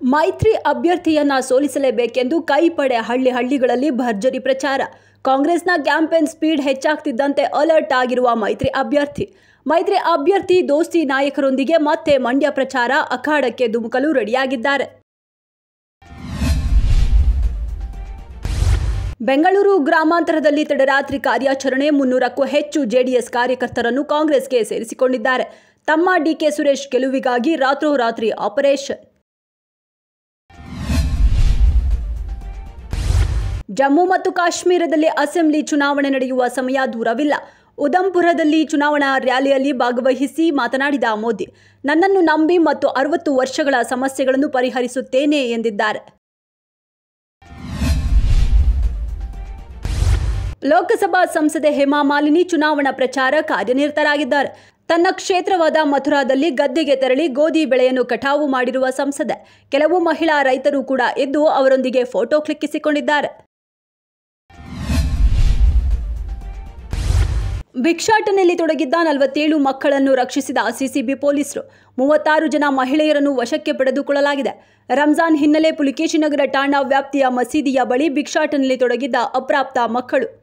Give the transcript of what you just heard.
ಮೈತ್ರಿ ಅಭ್ಯರ್ಥಿಯನ್ನ ಸೋಲಿಸಲೇಬೇಕೆಂದು ಕೈಪಡೆ ಹಳ್ಳಿ ಹಳ್ಳಿಗಳಲ್ಲಿ ಭರ್ಜರಿ ಪ್ರಚಾರ ಕಾಂಗ್ರೆಸ್ನ ಕ್ಯಾಂಪೇನ್ ಸ್ಪೀಡ್ ಹೆಚ್ಚಾಗ್ತಿದ್ದಂತೆ ಅಲರ್ಟ್ ಆಗಿರುವ ಮೈತ್ರಿ ಅಭ್ಯರ್ಥಿ ಮೈತ್ರಿ ಅಭ್ಯರ್ಥಿ ದೋಸ್ತಿ ನಾಯಕರೊಂದಿಗೆ ಮತ್ತೆ ಮಂಡ್ಯ ಪ್ರಚಾರ ಅಖಾಡಕ್ಕೆ ಧುಮುಕಲು ರೆಡಿಯಾಗಿದ್ದಾರೆ ಬೆಂಗಳೂರು ಗ್ರಾಮಾಂತರದಲ್ಲಿ ತಡರಾತ್ರಿ ಕಾರ್ಯಾಚರಣೆ ಮುನ್ನೂರಕ್ಕೂ ಹೆಚ್ಚು ಜೆಡಿಎಸ್ ಕಾರ್ಯಕರ್ತರನ್ನು ಕಾಂಗ್ರೆಸ್ಗೆ ಸೇರಿಸಿಕೊಂಡಿದ್ದಾರೆ ತಮ್ಮ ಡಿಕೆ ಸುರೇಶ್ ಗೆಲುವಿಗಾಗಿ ರಾತ್ರೋರಾತ್ರಿ ಆಪರೇಷನ್ ಜಮ್ಮು ಮತ್ತು ಕಾಶ್ಮೀರದಲ್ಲಿ ಅಸೆಂಬ್ಲಿ ಚುನಾವಣೆ ನಡೆಯುವ ಸಮಯ ದೂರವಿಲ್ಲ ಉದಂಪುರದಲ್ಲಿ ಚುನಾವಣಾ ರ್ಯಾಲಿಯಲ್ಲಿ ಭಾಗವಹಿಸಿ ಮಾತನಾಡಿದ ಮೋದಿ ನನ್ನನ್ನು ನಂಬಿ ಮತ್ತು ಅರವತ್ತು ವರ್ಷಗಳ ಸಮಸ್ಯೆಗಳನ್ನು ಪರಿಹರಿಸುತ್ತೇನೆ ಎಂದಿದ್ದಾರೆ ಲೋಕಸಭಾ ಸಂಸದೆ ಹೇಮಾ ಮಾಲಿನಿ ಚುನಾವಣಾ ಪ್ರಚಾರ ಕಾರ್ಯನಿರತರಾಗಿದ್ದಾರೆ ತನ್ನ ಕ್ಷೇತ್ರವಾದ ಮಥುರಾದಲ್ಲಿ ಗದ್ದೆಗೆ ತೆರಳಿ ಗೋಧಿ ಬೆಳೆಯನ್ನು ಕಟಾವು ಮಾಡಿರುವ ಸಂಸದೆ ಕೆಲವು ಮಹಿಳಾ ರೈತರು ಕೂಡ ಇದ್ದು ಅವರೊಂದಿಗೆ ಫೋಟೋ ಕ್ಲಿಕ್ಕಿಸಿಕೊಂಡಿದ್ದಾರೆ ಭಿಕ್ಷಾಟನೆಯಲ್ಲಿ ತೊಡಗಿದ್ದ ನಲವತ್ತೇಳು ಮಕ್ಕಳನ್ನು ರಕ್ಷಿಸಿದ ಸಿಸಿಬಿ ಪೊಲೀಸರು ಮೂವತ್ತಾರು ಜನ ಮಹಿಳೆಯರನ್ನು ವಶಕ್ಕೆ ಪಡೆದುಕೊಳ್ಳಲಾಗಿದೆ ರಂಜಾನ್ ಹಿನ್ನೆಲೆ ಪುಲಿಕೇಶಿನಗರ ಠಾಣಾ ವ್ಯಾಪ್ತಿಯ ಮಸೀದಿಯ ಬಳಿ ಭಿಕ್ಷಾಟನೆಯಲ್ಲಿ ತೊಡಗಿದ್ದ ಅಪ್ರಾಪ್ತ ಮಕ್ಕಳು